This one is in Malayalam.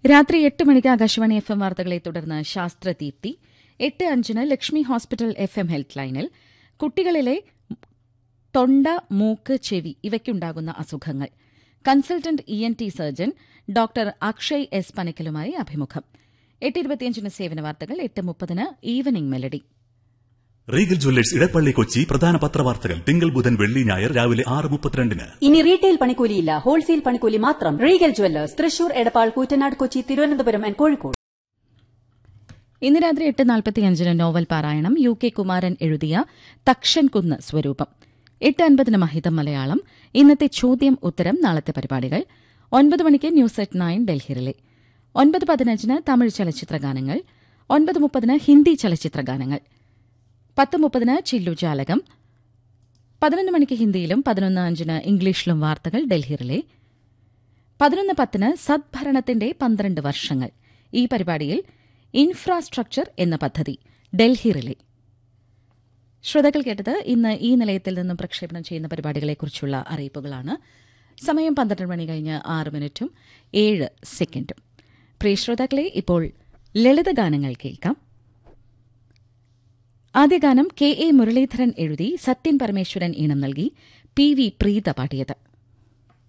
രാത്രി എട്ട് മണിക്ക് ആകാശവാണി എഫ് എം വാർത്തകളെ തുടർന്ന് ശാസ്ത്രദീപ്തി എട്ട് അഞ്ചിന് Lakshmi hospital F M health ലൈനിൽ കുട്ടികളിലെ തൊണ്ട മൂക്ക് ചെവി ഇവയ്ക്കുണ്ടാകുന്ന അസുഖങ്ങൾ consultant E N T surgeon doctor Akshay S പനക്കലുമായി അഭിമുഖം എട്ട് ഇരുപത്തിയഞ്ചിന് സേവന വാർത്തകൾ എട്ട് മുപ്പതിന് evening melody Regal Jewellers Edappally Kochi പ്രധാന പത്രവാർത്തകൾ തിങ്കൾ ബുധൻ വെള്ളി ഞായർ രാവിലെ ആറ് മുപ്പത്തിരണ്ടിന് ഇനി റീറ്റെയിൽ പണിക്കൂലിയില്ല ഹോൾസെയിൽ പണിക്കൂലി മാത്രം Regal Jewellers Thrissur Edappal Koottanad Kochi Thiruvananthapuram and Kozhikode ഇന്ന് രാത്രി എട്ട് നാൽപ്പത്തിയഞ്ചിന് നോവൽ പാരായണം യു കെ കുമാരൻ എഴുതിയ തക്ഷൻ കുന്ന് സ്വരൂപം എട്ട് അൻപതിന് മഹിതം മലയാളം ഇന്നത്തെ ചോദ്യം ഉത്തരം നാളത്തെ പരിപാടികൾ ഒൻപത് മണിക്ക് ന്യൂസ് അറ്റ് നയൻ ഡൽഹിയിലെ ഒൻപത് പതിനഞ്ചിന് തമിഴ് ചലച്ചിത്ര ഗാനങ്ങൾ ഒൻപത് മുപ്പതിന് ഹിന്ദി ചലച്ചിത്ര ഗാനങ്ങൾ പത്ത് മുപ്പതിന് ചില്ലു ജാലകം പതിനൊന്ന് മണിക്ക് ഹിന്ദിയിലും പതിനൊന്ന് അഞ്ചിന് ഇംഗ്ലീഷിലും വാർത്തകൾ ഡൽഹിയിലെ പതിനൊന്ന് പത്തിന് സദ്ഭരണത്തിന്റെ പന്ത്രണ്ട് വർഷങ്ങൾ ഈ പരിപാടിയിൽ ഇൻഫ്രാസ്ട്രക്ചർ എന്ന പദ്ധതി ഡൽഹി റിലേ ശ്രോതാക്കൾ കേട്ടത് ഇന്ന് ഈ നിലയത്തിൽ നിന്നും പ്രക്ഷേപണം ചെയ്യുന്ന പരിപാടികളെക്കുറിച്ചുള്ള അറിയിപ്പുകളാണ് സമയം പന്ത്രണ്ട് മണി കഴിഞ്ഞ് ആറ് മിനിറ്റും ഏഴ് സെക്കൻഡും പ്രിയ ശ്രോതാക്കളെ ഇപ്പോൾ ലളിതഗാനങ്ങൾ കേൾക്കാം ആദ്യ ഗാനം കെ എ മുരളീധരൻ എഴുതി സത്യൻ പരമേശ്വരൻ ഈണം നൽകി പി വി പ്രീത പാടിയത്